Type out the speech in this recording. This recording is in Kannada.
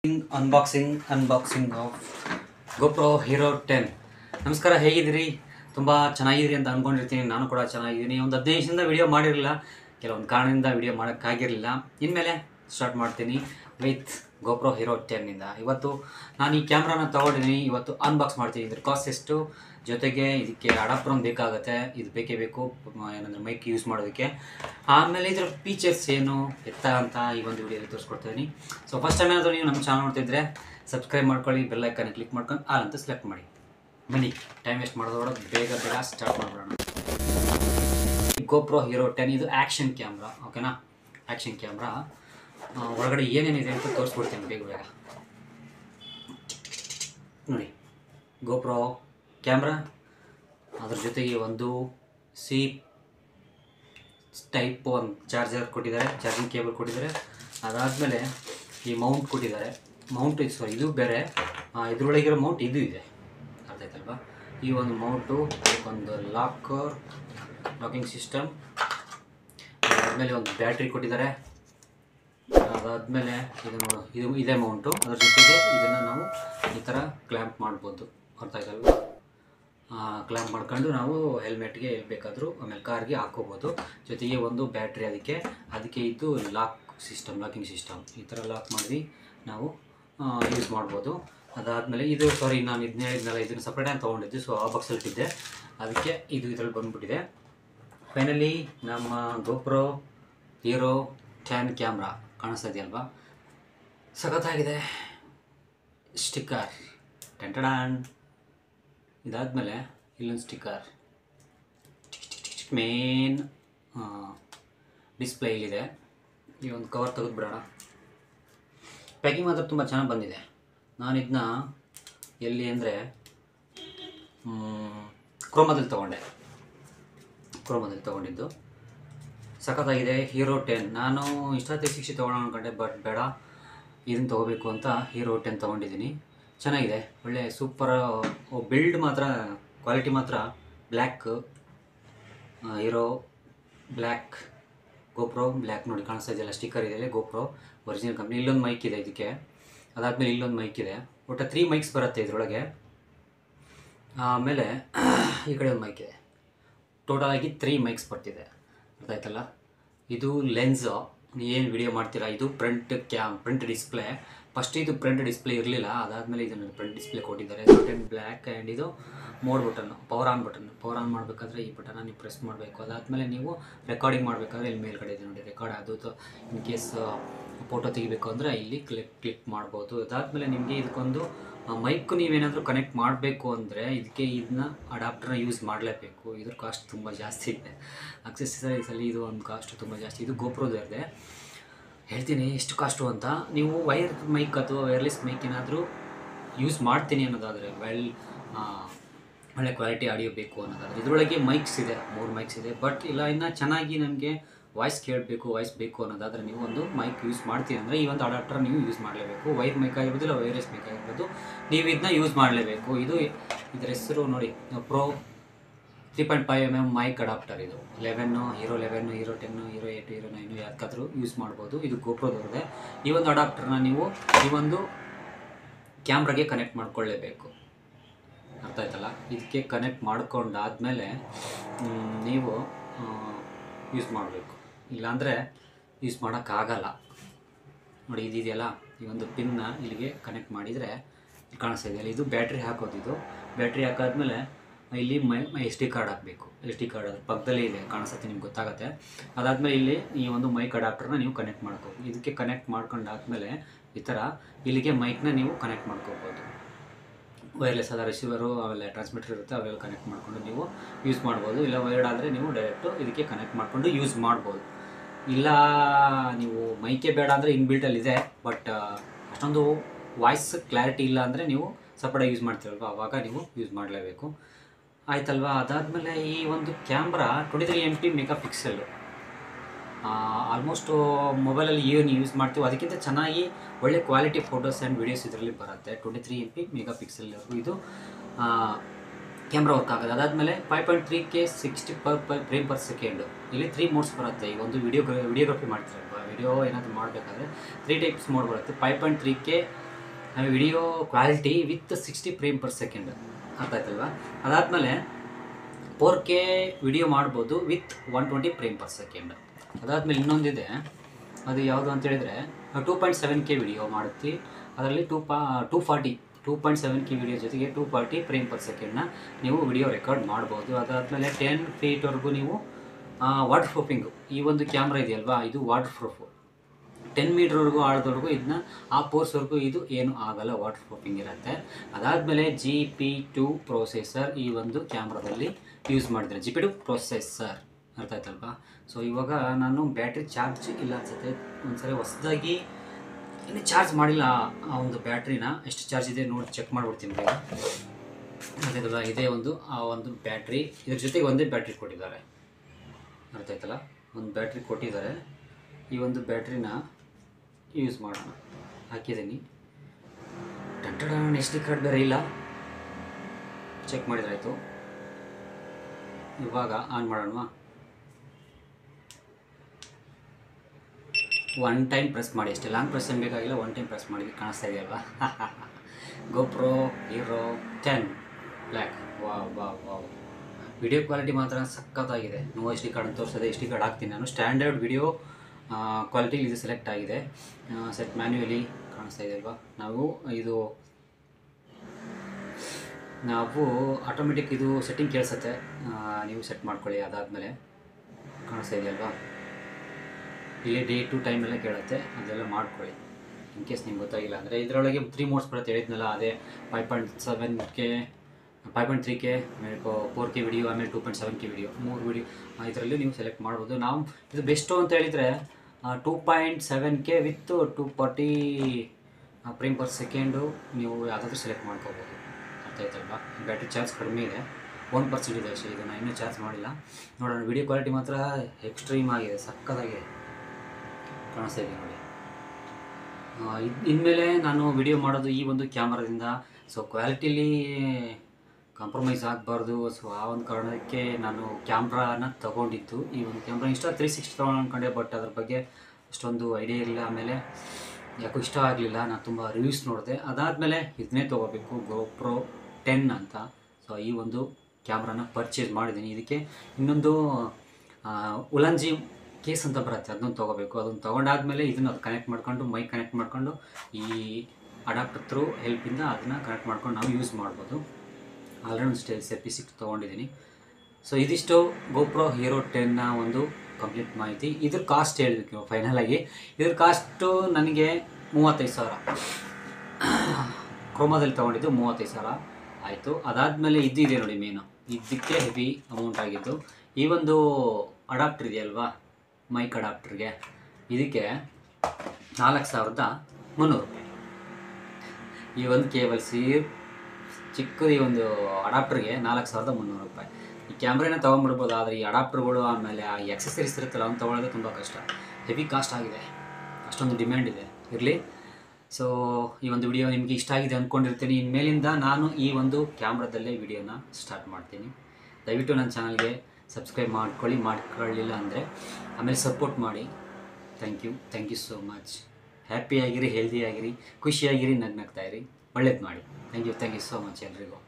unboxing unboxing of GoPro Hero ten ನಮಸ್ಕಾರ ಹೇಗಿದ್ದೀರಿ ತುಂಬ ಚೆನ್ನಾಗಿದ್ದೀರಿ ಅಂತ ಅಂದ್ಕೊಂಡಿರ್ತೀನಿ ನಾನು ಕೂಡ ಚೆನ್ನಾಗಿದ್ದೀನಿ ಒಂದು ಹದಿನೈದು ದಿವಸದಿಂದ ವಿಡಿಯೋ ಮಾಡಿರಲಿಲ್ಲ ಕೆಲವೊಂದು ಕಾರಣದಿಂದ ವಿಡಿಯೋ ಮಾಡೋಕ್ಕಾಗಿರಲಿಲ್ಲ ಇನ್ಮೇಲೆ ಸ್ಟಾರ್ಟ್ ಮಾಡ್ತೀನಿ ವಿತ್ ಗೋಪ್ರೋ ಹೀರೋ ಟೆನ್ನಿಂದ ಇವತ್ತು ನಾನು ಈ ಕ್ಯಾಮ್ರಾನ ತೊಗೊಂಡಿದ್ದೀನಿ ಇವತ್ತು ಅನ್ಬಾಕ್ಸ್ ಮಾಡ್ತೀನಿ ಇದ್ರ ಕಾಸ್ಟ್ ಎಷ್ಟು ಜೊತೆಗೆ ಇದಕ್ಕೆ ಅಡಾಪ್ಟರ್ ಒಂದು ಬೇಕಾಗುತ್ತೆ ಇದು ಬೇಕೇ ಬೇಕು ಮ- ಏನಂದ್ರೆ ಮೈಕ್ ಯೂಸ್ ಮಾಡೋದಕ್ಕೆ ಆಮೇಲೆ ಇದರ ಫೀಚರ್ಸ್ ಏನು ಎತ್ತ ಅಂತ ಈ ಒಂದು ವಿಡಿಯೋದಲ್ಲಿ ತೋರಿಸ್ಕೊಡ್ತಾ ಇದ್ದೀನಿ ಸೊ ಫಸ್ಟ್ ಟೈಮ್ ಏನಾದರೂ ನೀವು ನಮ್ಮ ಚಾನಲ್ ನೋಡ್ತಿದ್ರೆ ಸಬ್ಸ್ಕ್ರೈಬ್ ಮಾಡ್ಕೊಳ್ಳಿ ಬೆಲ್ ಐಕನ್ ಕ್ಲಿಕ್ ಮಾಡ್ಕೊಂಡು ಆಲ್ ಅಂತ ಸೆಲೆಕ್ಟ್ ಮಾಡಿ ಬನ್ನಿ ಟೈಮ್ ವೇಸ್ಟ್ ಮಾಡೋದೊಳಗೆ ಬೇಗ ಬೇಗ ಸ್ಟಾರ್ಟ್ ಮಾಡೋಣ ಗೋಪ್ರೋ ಹೀರೋ ಟೆನ್ ಇದು ಆ್ಯಕ್ಷನ್ ಕ್ಯಾಮ್ರಾ ಓಕೆನಾ ಆ್ಯಕ್ಷನ್ ಕ್ಯಾಮ್ರಾ ಒಳಗಡೆ ಏನೇನಿದೆ ಅಂತ ತೋರಿಸ್ಕೊಡ್ತೀನಿ ಬೇಗ ಬೇಗ ನೋಡಿ ಗೋಪ್ರೋ ಕ್ಯಾಮ್ರಾ ಅದ್ರ ಜೊತೆಗೆ ಒಂದು ಸಿ ಟೈಪ್ ಒಂದು ಚಾರ್ಜರ್ ಕೊಟ್ಟಿದ್ದಾರೆ ಚಾರ್ಜಿಂಗ್ ಕೇಬಲ್ ಕೊಟ್ಟಿದ್ದಾರೆ ಅದಾದಮೇಲೆ ಈ ಮೌಂಟ್ ಕೊಟ್ಟಿದ್ದಾರೆ ಮೌಂಟ್ ಸಾರಿ ಇದು ಬೇರೆ ಆ, ಇದ್ರೊಳಗಿರೋ ಮೌಂಟ್ ಇದು ಇದೆ ಅರ್ಥ ಆಯ್ತಲ್ವಾ ಈ ಒಂದು ಮೌಂಟು ಒಂದು ಲಾಕರ್ ಲಾಕಿಂಗ್ ಸಿಸ್ಟಮ್ ಅದಾದಮೇಲೆ ಒಂದು ಬ್ಯಾಟ್ರಿ ಕೊಟ್ಟಿದ್ದಾರೆ ಅದಾದಮೇಲೆ ಇದನ್ನು ಇದು ಇದೆ ಮೌಂಟು ಅದ್ರ ಜೊತೆಗೆ ಇದನ್ನು ನಾವು ಈ ಥರ ಕ್ಲ್ಯಾಂಪ್ ಮಾಡ್ಬೋದು ಅರ್ಥ ಆಯ್ತಲ್ವಾ ಕ್ಲ್ಯಾಂಪ್ ಮಾಡ್ಕೊಂಡು ನಾವು ಹೆಲ್ಮೆಟ್ಗೆ ಬೇಕಾದರೂ ಆಮೇಲೆ ಕಾರ್ಗೆ ಹಾಕೋಬೋದು ಜೊತೆಗೆ ಒಂದು ಬ್ಯಾಟ್ರಿ ಅದಕ್ಕೆ ಅದಕ್ಕೆ ಇದು ಲಾಕ್ ಸಿಸ್ಟಮ್ ಲಾಕಿಂಗ್ ಸಿಸ್ಟಮ್ ಈ ಥರ ಲಾಕ್ ಮಾಡಿ ನಾವು ಯೂಸ್ ಮಾಡ್ಬೋದು ಅದಾದಮೇಲೆ ಇದು ಸಾರಿ ನಾನು ಇದನ್ನ ಹೇಳಿದ್ನಲ್ಲ ಇದನ್ನು ಸಪ್ರೇಟಾಗಿ ತೊಗೊಂಡಿದ್ದು ಸೊ ಆ ಬಾಕ್ಸಲ್ಲಿ ಇಟ್ಟಿದ್ದೆ ಅದಕ್ಕೆ ಇದು ಇದರಲ್ಲಿ ಬಂದ್ಬಿಟ್ಟಿದೆ ಫೈನಲಿ ನಮ್ಮ ಗೋಪ್ರೋ ಹೀರೋ ಟ್ಯಾನ್ ಕ್ಯಾಮ್ರಾ ಕಾಣಿಸ್ತಾ ಇದೆಯಲ್ವಾ ಸಖತ್ತಾಗಿದೆ ಸ್ಟಿಕ್ಕರ್ ಟೆಂಟಡಾನ್ ಇದಾದಮೇಲೆ ಇಲ್ಲೊಂದು ಸ್ಟಿಕ್ಕರ್ ಮೇನ್ ಡಿಸ್ಪ್ಲೇ ಇಲ್ಲಿದೆ ಈ ಒಂದು ಕವರ್ ತೆಗೆದುಬಿಡೋಣ ಪ್ಯಾಕಿಂಗ್ ಮಾತ್ರ ತುಂಬ ಚೆನ್ನಾಗಿ ಬಂದಿದೆ ನಾನು ಇದನ್ನ ಎಲ್ಲಿ ಅಂದರೆ ಕ್ರೋಮದಲ್ಲಿ ತೊಗೊಂಡೆ ಕ್ರೋಮದಲ್ಲಿ ತೊಗೊಂಡಿದ್ದು ಸಖತ್ತಾಗಿದೆ ಹೀರೋ ಟೆನ್ ನಾನು ಇಷ್ಟ ತ್ರೀ ಸಿಕ್ಸ್ಟಿ ತೊಗೊಳ್ಳೋಣ ಅನ್ಕೊಂಡೆ ಬಟ್ ಬೇಡ ಇದನ್ನು ತೊಗೋಬೇಕು ಅಂತ ಹೀರೋ ಟೆನ್ ತೊಗೊಂಡಿದ್ದೀನಿ ಚೆನ್ನಾಗಿದೆ ಒಳ್ಳೆ ಸೂಪರ್ ಬಿಲ್ಡ್ ಮಾತ್ರ ಕ್ವಾಲಿಟಿ ಮಾತ್ರ black Hero black GoPro black ನೋಡಿ ಕಾಣಿಸ್ತಾ ಇದೆಯಲ್ಲ ಸ್ಟಿಕ್ಕರ್ ಇದೆಯಲ್ಲ ಗೋಪ್ರೋ ಒರಿಜಿನಲ್ ಕಂಪ್ನಿ ಇಲ್ಲೊಂದು ಮೈಕ್ ಇದೆ ಇದಕ್ಕೆ ಅದಾದಮೇಲೆ ಇಲ್ಲೊಂದು ಮೈಕ್ ಇದೆ ಒಟ್ಟು ತ್ರೀ ಮೈಕ್ಸ್ ಬರುತ್ತೆ ಇದರೊಳಗೆ ಆಮೇಲೆ ಈ ಕಡೆ ಒಂದು ಮೈಕ್ ಇದೆ ಟೋಟಲ್ ಆಗಿ ತ್ರೀ ಮೈಕ್ಸ್ ಬರ್ತಿದೆ ಅರ್ಥ ಆಯ್ತಲ್ಲ ಇದು ಲೆನ್ಸು ಏನು ವಿಡಿಯೋ ಮಾಡ್ತೀರಾ ಇದು front cam front display first ಇದು ಫ್ರಂಟ್ ಡಿಸ್ಪ್ಲೇ ಇರಲಿಲ್ಲ ಅದಾದಮೇಲೆ ಇದನ್ನು ಫ್ರಂಟ್ ಡಿಸ್ಪ್ಲೇ ಕೊಟ್ಟಿದ್ದಾರೆ ಆ್ಯಂಡ್ ಬ್ಲ್ಯಾಕ್ ಆ್ಯಂಡ್ ಇದು mode button power on button power on ಮಾಡಬೇಕಾದ್ರೆ ಈ ಬಟನ್ನ ನೀವು ಪ್ರೆಸ್ ಮಾಡಬೇಕು ಅದಾದಮೇಲೆ ನೀವು ರೆಕಾರ್ಡಿಂಗ್ ಮಾಡಬೇಕಾದ್ರೆ ಇಲ್ಲಿ ಮೇಲ್ಗಡೆ ಇದೆ ನೋಡಿ ರೆಕಾರ್ಡ್ ಅದು ಇನ್ ಕೇಸ್ ಫೋಟೋ ತೆಗಿಬೇಕು ಅಂದರೆ ಇಲ್ಲಿ ಕ್ಲಿಕ್ ಕ್ಲಿಕ್ ಮಾಡ್ಬೋದು ಅದಾದಮೇಲೆ ನಿಮಗೆ ಇದಕ್ಕೊಂದು ಮೈಕ್ ನೀವೇನಾದರೂ ಕನೆಕ್ಟ್ ಮಾಡಬೇಕು ಅಂದರೆ ಇದಕ್ಕೆ ಇದನ್ನ ಅಡಾಪ್ಟರ್ನ ಯೂಸ್ ಮಾಡಲೇಬೇಕು ಇದ್ರ ಕಾಸ್ಟ್ ತುಂಬ ಜಾಸ್ತಿ ಇದೆ ಅಕ್ಸೆಸರೀಸಲ್ಲಿ ಇದು ಒಂದು ಕಾಸ್ಟ್ ತುಂಬ ಜಾಸ್ತಿ ಇದು ಗೋಪ್ರೋದು ಇದೆ ಹೇಳ್ತೀನಿ ಎಷ್ಟು ಕಾಸ್ಟು ಅಂತ ನೀವು ವೈರ್ ಮೈಕ್ ಅಥವಾ ವೈರ್ಲೆಸ್ ಮೈಕ್ ಏನಾದರೂ ಯೂಸ್ ಮಾಡ್ತೀನಿ ಅನ್ನೋದಾದರೆ ವೆಲ್ ಒಳ್ಳೆ ಕ್ವಾಲಿಟಿ ಆಡಿಯೋ ಬೇಕು ಅನ್ನೋದಾದರೆ ಇದರೊಳಗೆ ಮೈಕ್ಸ್ ಇದೆ ಮೂರು ಮೈಕ್ಸ್ ಇದೆ ಬಟ್ ಇಲ್ಲ ಇನ್ನು ಚೆನ್ನಾಗಿ ನಮಗೆ ವಾಯ್ಸ್ ಕೇಳಬೇಕು ವಾಯ್ಸ್ ಬೇಕು ಅನ್ನೋದಾದರೆ ನೀವು ಒಂದು ಮೈಕ್ ಯೂಸ್ ಮಾಡ್ತೀರಿ ಅಂದರೆ ಈ ಒಂದು ಅಡಾಪ್ಟರ್ ನೀವು ಯೂಸ್ ಮಾಡಲೇಬೇಕು ವೈರ್ ಮೈಕ್ ಆಗಿರ್ಬೋದು ಇಲ್ಲ ವೈರ್ಲೆಸ್ ಮೈಕ್ ಆಗಿರ್ಬೋದು ನೀವು ಇದನ್ನ ಯೂಸ್ ಮಾಡಲೇಬೇಕು ಇದು ಇದರ ಹೆಸರು ನೋಡಿ pro three point five M M mic adapter ಇದು eleven Hero eleven Hero ten Hero eight Hero nine ಯಾವ್ದಾದ್ರೂ ಯೂಸ್ ಮಾಡ್ಬೋದು ಇದು ಗೋಪ್ರೋದವ್ರದೆ ಈ ಒಂದು ಅಡಾಪ್ಟರ್ನ ನೀವು ಈ ಒಂದು ಕ್ಯಾಮ್ರಾಗೆ ಕನೆಕ್ಟ್ ಮಾಡ್ಕೊಳ್ಳೇಬೇಕು ಅರ್ಥ ಆಯ್ತಲ್ಲ ಇದಕ್ಕೆ ಕನೆಕ್ಟ್ ಮಾಡ್ಕೊಂಡಾದಮೇಲೆ ನೀವು ಯೂಸ್ ಮಾಡಬೇಕು ಇಲ್ಲಾಂದರೆ ಯೂಸ್ ಮಾಡೋಕ್ಕಾಗಲ್ಲ ನೋಡಿ ಇದಿದೆಯಲ್ಲ ಈ ಒಂದು ಪಿನ್ನ ಇಲ್ಲಿಗೆ ಕನೆಕ್ಟ್ ಮಾಡಿದರೆ ಕಾಣಿಸ್ತಾ ಇದೆಯಲ್ಲ ಇದು ಬ್ಯಾಟ್ರಿ ಹಾಕೋದು ಇದು ಬ್ಯಾಟ್ರಿ ಹಾಕಾದ್ಮೇಲೆ ಇಲ್ಲಿ ಮೈ ಎಸ್ ಡಿ ಕಾರ್ಡ್ ಹಾಕಬೇಕು ಎಸ್ ಡಿ ಕಾರ್ಡ್ ಅದ್ರ ಪಕ್ಕದಲ್ಲೇ ಇದೆ ಕಾಣಿಸುತ್ತೆ ನಿಮ್ಗೆ ಗೊತ್ತಾಗುತ್ತೆ ಅದಾದಮೇಲೆ ಇಲ್ಲಿ ಈ ಒಂದು ಮೈಕ್ ಅಡಾಪ್ಟರ್ನ ನೀವು ಕನೆಕ್ಟ್ ಮಾಡ್ಕೋಬೋದು ಇದಕ್ಕೆ ಕನೆಕ್ಟ್ ಮಾಡ್ಕೊಂಡಾದ್ಮೇಲೆ ಈ ಥರ ಇಲ್ಲಿಗೆ ಮೈಕ್ನ ನೀವು ಕನೆಕ್ಟ್ ಮಾಡ್ಕೋಬೋದು ವೈರ್ಲೆಸ್ ಆದ ರಿಸೀವರು ಆಮೇಲೆ ಟ್ರಾನ್ಸ್ಮಿಟರ್ ಇರುತ್ತೆ ಅವೆಲ್ಲ ಕನೆಕ್ಟ್ ಮಾಡಿಕೊಂಡು ನೀವು ಯೂಸ್ ಮಾಡ್ಬೋದು ಇಲ್ಲ ವೈರ್ಡ್ ಆದರೆ ನೀವು ಡೈರೆಕ್ಟು ಇದಕ್ಕೆ ಕನೆಕ್ಟ್ ಮಾಡಿಕೊಂಡು ಯೂಸ್ ಮಾಡ್ಬೋದು ಇಲ್ಲ ನೀವು ಮೈಕೆ ಬೇಡ ಅಂದರೆ ಇನ್ಬಿಲ್ಟಲ್ಲಿ ಇದೆ ಬಟ್ ಅಷ್ಟೊಂದು ವಾಯ್ಸ್ ಕ್ಲಾರಿಟಿ ಇಲ್ಲ ಅಂದರೆ ನೀವು ಸಪ್ರೇಟಾಗಿ ಯೂಸ್ ಮಾಡ್ತೀರಲ್ವ ಆವಾಗ ನೀವು ಯೂಸ್ ಮಾಡಲೇಬೇಕು ಆಯ್ತಲ್ವಾ ಅದಾದಮೇಲೆ ಈ ಒಂದು camera twenty three M P mega pixel almost ಮೊಬೈಲಲ್ಲಿ ಏನು ಯೂಸ್ ಮಾಡ್ತೀವೋ ಅದಕ್ಕಿಂತ ಚೆನ್ನಾಗಿ ಒಳ್ಳೆ ಕ್ವಾಲಿಟಿ ಫೋಟೋಸ್ ಆ್ಯಂಡ್ ವೀಡಿಯೋಸ್ ಇದರಲ್ಲಿ ಬರುತ್ತೆ twenty three M P mega pixel ಇದು ಕ್ಯಾಮ್ರಾ ವರ್ಕ್ ಆಗೋದು ಅದಾದಮೇಲೆ five point three K sixty per per frame per second ಇಲ್ಲಿ ತ್ರೀ ಮೋಡ್ಸ್ ಬರುತ್ತೆ ಈಗ ಒಂದು ವಿಡಿಯೋ ವಿಡಿಯೋಗ್ರಫಿ ಮಾಡ್ತೀರಲ್ವ ವಿಡಿಯೋ ಏನಾದರೂ ಮಾಡಬೇಕಾದ್ರೆ ತ್ರೀ ಟೈಪ್ಸ್ ಮೋಡ್ ಬರುತ್ತೆ ಫೈವ್ ಪಾಯಿಂಟ್ ತ್ರೀ ಕೆ ಆಮೇಲೆ video quality with sixty frame per second ಅರ್ಥ ಆಯ್ತಲ್ವಾ ಅದಾದಮೇಲೆ ಫೋರ್ ಕೆ ವಿಡಿಯೋ ಮಾಡ್ಬೋದು with one twenty frame per second ಅದಾದಮೇಲೆ ಇನ್ನೊಂದಿದೆ ಅದು ಯಾವುದು ಅಂತ ಹೇಳಿದರೆ two point seven K video ಮಾಡುತ್ತಿ ಅದರಲ್ಲಿ ಟೂ ಪಾ two forty two point seven K video ಜೊತೆಗೆ ಟೂ ಫಾರ್ಟಿ ಫ್ರೇಮ್ ಪರ್ ಸೆಕೆಂಡ್ನ ನೀವು ವಿಡಿಯೋ ರೆಕಾರ್ಡ್ ಮಾಡ್ಬೋದು ಅದಾದಮೇಲೆ ಟೆನ್ ಫೀಟ್ವರೆಗೂ ನೀವು ವಾಟರ್ ಪ್ರೂಫಿಂಗು ಈ ಒಂದು ಕ್ಯಾಮ್ರಾ ಇದೆಯಲ್ವಾ ಇದು ವಾಟರ್ ಪ್ರೂಫು ಟೆನ್ ಮೀಟ್ರ್ವರೆಗೂ ಆಳದವರೆಗೂ ಇದನ್ನ ಆ ಪೋರ್ಸ್ವರೆಗೂ ಇದು ಏನು ಆಗಲ್ಲ ವಾಟರ್ ಪ್ರೂಫಿಂಗ್ ಇರುತ್ತೆ ಅದಾದಮೇಲೆ ಜಿ ಪಿ ಟು ಪ್ರೊಸೆಸರ್ ಈ ಒಂದು ಕ್ಯಾಮ್ರಾದಲ್ಲಿ ಯೂಸ್ ಮಾಡಿದ್ರೆ ಜಿ ಪಿ ಟು ಪ್ರೊಸೆಸರ್ ಅರ್ಥ ಆಯ್ತಲ್ವಾ ಸೊ ಇವಾಗ ನಾನು ಬ್ಯಾಟ್ರಿ ಚಾರ್ಜ್ ಇಲ್ಲ ಅನ್ಸುತ್ತೆ ಒಂದ್ಸರಿ ಹೊಸದಾಗಿ ಇನ್ನು ಚಾರ್ಜ್ ಮಾಡಿಲ್ಲ ಆ ಒಂದು ಬ್ಯಾಟ್ರಿನ ಎಷ್ಟು ಚಾರ್ಜ್ ಇದೆ ನೋಡಿ ಚೆಕ್ ಮಾಡಿಬಿಡ್ತೀನಿ ಬೇಗ ಅದಾಯ್ತಲ್ಲ ಇದೇ ಒಂದು ಆ ಒಂದು ಬ್ಯಾಟ್ರಿ ಇದ್ರ ಜೊತೆಗೆ ಒಂದೇ ಬ್ಯಾಟ್ರಿ ಕೊಟ್ಟಿದ್ದಾರೆ ಅರ್ಥ ಆಯ್ತಲ್ಲ ಒಂದು ಬ್ಯಾಟ್ರಿ ಕೊಟ್ಟಿದ್ದಾರೆ ಈ ಒಂದು ಬ್ಯಾಟ್ರಿನ ಯೂಸ್ ಮಾಡೋಣ ಹಾಕಿದ್ದೀನಿ ಟಂಟಡ ಎಸ್ ಡಿ ಕಾರ್ಡ್ ಬೇರೆ ಇಲ್ಲ ಚೆಕ್ ಮಾಡಿದ್ರಾಯ್ತು ಇವಾಗ ಆನ್ ಮಾಡೋಣ ಒನ್ ಟೈಮ್ ಪ್ರೆಸ್ ಮಾಡಿ ಅಷ್ಟೇ ಲಾಂಗ್ ಪ್ರೆಸ್ ಏನು ಬೇಕಾಗಿಲ್ಲ ಒನ್ ಟೈಮ್ ಪ್ರೆಸ್ ಮಾಡಿ ಕಾಣಿಸ್ತಾ ಇದೆಯಲ್ವಾ ಗೋಪ್ರೋ ಹೀರೋ ಟೆನ್ ಬ್ಲ್ಯಾಕ್ ವಾ ವಾ ವಾವ್ ವಿಡಿಯೋ ಕ್ವಾಲಿಟಿ ಮಾತ್ರ ಸಖತ್ತಾಗಿದೆ ನೋ ಎಚ್ ಡಿ ಕಾರ್ಡ್ ಅಂತ ತೋರಿಸ್ತದೆ ಎಚ್ ಡಿ ಕಾರ್ಡ್ ಹಾಕ್ತೀನಿ ನಾನು ಸ್ಟ್ಯಾಂಡರ್ಡ್ ವಿಡಿಯೋ ಕ್ವಾಲಿಟಿ ಇದು ಸೆಲೆಕ್ಟ್ ಆಗಿದೆ ಸೆಟ್ ಮ್ಯಾನ್ಯುಯಲಿ ಕಾಣಿಸ್ತಾ ಇದೆ ಅಲ್ವಾ ನಾವು ಇದು ನಾವು ಆಟೋಮೆಟಿಕ್ ಇದು ಸೆಟ್ಟಿಂಗ್ ಕೇಳಿಸುತ್ತೆ ನೀವು ಸೆಟ್ ಮಾಡ್ಕೊಳ್ಳಿ ಅದಾದಮೇಲೆ ಕಾಣಿಸ್ತಾ ಇದೆಯಲ್ವಾ ಇಲ್ಲಿ ಡೇ ಟು ಟೈಮ್ ಎಲ್ಲ ಕೇಳುತ್ತೆ ಅದೆಲ್ಲ ಮಾಡ್ಕೊಳ್ಳಿ ಇನ್ ಕೇಸ್ ನಿಮ್ಗೆ ಗೊತ್ತಾಗಿಲ್ಲ ಅಂದರೆ ಇದರೊಳಗೆ ತ್ರೀ ಮೋಡ್ಸ್ ಬರುತ್ತೆ ಹೇಳಿದ್ನಲ್ಲ ಅದೇ five point seven K five point three K ಆಮೇಲೆ ಫೋರ್ ಕೆ ವಿಡಿಯೋ ಆಮೇಲೆ two point seven K video ಮೂರು ವಿಡಿಯೋ ಇದರಲ್ಲಿ ನೀವು ಸೆಲೆಕ್ಟ್ ಮಾಡ್ಬೋದು ನಾವು ಇದು ಬೆಸ್ಟು ಅಂತ ಹೇಳಿದರೆ two point seven K with two forty frame per second ನೀವು ಯಾವುದಾದ್ರೂ ಸೆಲೆಕ್ಟ್ ಮಾಡ್ಕೋಬೋದು ಅರ್ಥ ಆಯ್ತಲ್ವಾ ಬ್ಯಾಟ್ರಿ ಚಾರ್ಜ್ ಕಡಿಮೆ ಇದೆ ಒನ್ ಪರ್ಸೆಂಟ್ ಇದೆ ಅಷ್ಟೇ ಇದನ್ನು ಇನ್ನೂ ಚಾರ್ಜ್ ಮಾಡಿಲ್ಲ ನೋಡೋಣ ವಿಡಿಯೋ ಕ್ವಾಲಿಟಿ ಮಾತ್ರ ಎಕ್ಸ್ಟ್ರೀಮ್ ಆಗಿದೆ ಸಕ್ಕತ್ತಾಗಿದೆ ಕಾಣಿಸ್ತಾ ಇದೆ ನೋಡಿ ಆ, ಇದ್- ಇನ್ಮೇಲೆ ನಾನು ವಿಡಿಯೋ ಮಾಡೋದು ಈ ಒಂದು ಕ್ಯಾಮ್ರಾದಿಂದ ಸೊ ಕ್ವಾಲಿಟಿಲಿ ಕಾಂಪ್ರಮೈಸ್ ಆಗಬಾರ್ದು ಸೊ ಆ ಒಂದು ಕಾರಣಕ್ಕೆ ನಾನು ಕ್ಯಾಮ್ರಾನ ತಗೊಂಡಿದ್ದು ಈ ಒಂದು ಕ್ಯಾಮ್ರಾ ಇಷ್ಟ ತ್ರೀ ಸಿಕ್ಸ್ಟಿ ತೊಗೊಳ್ಳೋ ಅಂದ್ಕೊಂಡೆ ಬಟ್ ಅದ್ರ ಬಗ್ಗೆ ಅಷ್ಟೊಂದು ಐಡಿಯಾ ಇಲ್ಲ ಆಮೇಲೆ ಯಾಕೋ ಇಷ್ಟ ಆಗಲಿಲ್ಲ ನಾನು ತುಂಬ ರಿವ್ಯೂಸ್ ನೋಡಿದೆ ಅದಾದಮೇಲೆ ಇದನ್ನೇ ತೊಗೋಬೇಕು ಗೋಪ್ರೋ ಟೆನ್ ಅಂತ ಸೊ ಈ ಒಂದು ಕ್ಯಾಮ್ರಾನ ಪರ್ಚೇಸ್ ಮಾಡಿದ್ದೀನಿ ಇದಕ್ಕೆ ಇನ್ನೊಂದು ಆ, ಉಲಂಜಿ ಕೇಸ್ ಅಂತ ಬರುತ್ತೆ ಅದನ್ನು ತೊಗೋಬೇಕು ಅದನ್ನು ತೊಗೊಂಡಾದ್ಮೇಲೆ ಇದನ್ನು ಅದು ಕನೆಕ್ಟ್ ಮಾಡ್ಕೊಂಡು ಮೈಕ್ ಕನೆಕ್ಟ್ ಮಾಡ್ಕೊಂಡು ಈ ಅಡಾಪ್ಟರ್ ಥ್ರೂ ಹೆಲ್ಪಿಂದ ಅದನ್ನು ಕನೆಕ್ಟ್ ಮಾಡ್ಕೊಂಡು ನಾವು ಯೂಸ್ ಮಾಡ್ಬೋದು ಆಲ್ರೆಡಿ ಒಂದು ಸ್ಟೇಜ್ ಸೆಪಿ ಸಿಕ್ಸ್ ತೊಗೊಂಡಿದ್ದೀನಿ ಸೊ ಇದಿಷ್ಟು ಗೋಪ್ರೋ ಹೀರೋ ಟೆನ್ನ ಒಂದು ಕಂಪ್ಲೀಟ್ ಮಾಹಿತಿ ಇದ್ರ ಕಾಸ್ಟ್ ಹೇಳಬೇಕು ಫೈನಲ್ ಆಗಿ ಇದ್ರ ಕಾಸ್ಟು ನನಗೆ ಮೂವತ್ತೈದು ಸಾವಿರ ಕ್ರೋಮಾದಲ್ಲಿ ತೊಗೊಂಡಿದ್ದು ಮೂವತ್ತೈದು ಸಾವಿರ ಆಯಿತು ಅದಾದಮೇಲೆ ಇದ್ದಿದೆ ನೋಡಿ ಮೇನು ಇದಕ್ಕೆ ಹೆವಿ ಅಮೌಂಟ್ ಆಗಿದ್ದು ಈ ಒಂದು ಅಡಾಪ್ಟರ್ ಇದೆಯಲ್ವಾ ಮೈಕ್ ಅಡಾಪ್ಟರ್ಗೆ ಇದಕ್ಕೆ ನಾಲ್ಕು ಸಾವಿರದ ಮುನ್ನೂರು ರೂಪಾಯಿ ಈ ಒಂದು ಕೇಬಲ್ ಸಿ ಚಿಕ್ಕದು ಈ ಒಂದು ಅಡಾಪ್ಟರ್ಗೆ ನಾಲ್ಕು ಸಾವಿರದ ಮುನ್ನೂರು ರೂಪಾಯಿ ಈ ಕ್ಯಾಮ್ರಾನ ತೊಗೊಂಡ್ಬಿಡ್ಬೋದು ಆದರೆ ಈ ಅಡಾಪ್ಟರ್ಗಳು ಆಮೇಲೆ ಆ ಎಕ್ಸಸರೀಸ್ ಇರುತ್ತಲ್ಲ ಅವ್ನು ತೊಗೊಳ್ಳೋದು ತುಂಬ ಕಷ್ಟ ಹೆವಿ ಕಾಸ್ಟ್ ಆಗಿದೆ ಅಷ್ಟೊಂದು ಡಿಮ್ಯಾಂಡ್ ಇದೆ ಇರಲಿ ಸೊ ಈ ಒಂದು ವಿಡಿಯೋ ನಿಮಗೆ ಇಷ್ಟ ಆಗಿದೆ ಅಂದ್ಕೊಂಡಿರ್ತೀನಿ ಇನ್ಮೇಲಿಂದ ನಾನು ಈ ಒಂದು ಕ್ಯಾಮ್ರಾದಲ್ಲೇ ವಿಡಿಯೋನ ಸ್ಟಾರ್ಟ್ ಮಾಡ್ತೀನಿ ದಯವಿಟ್ಟು ನನ್ನ ಚಾನಲ್ಗೆ ಸಬ್ಸ್ಕ್ರೈಬ್ ಮಾಡ್ಕೊಳ್ಳಿ ಮಾಡ್ಕೊಳ್ಳಿಲ್ಲ ಅಂದರೆ ಆಮೇಲೆ ಸಪೋರ್ಟ್ ಮಾಡಿ thank you thank you so much ಹ್ಯಾಪಿಯಾಗಿರಿ ಹೆಲ್ದಿಯಾಗಿರಿ ಖುಷಿಯಾಗಿರಿ ನಗ್ನಗ್ತಾ ಇರಿ ಒಳ್ಳೇದು ಮಾಡಿ thank you thank you so much ಎಲ್ರಿಗೂ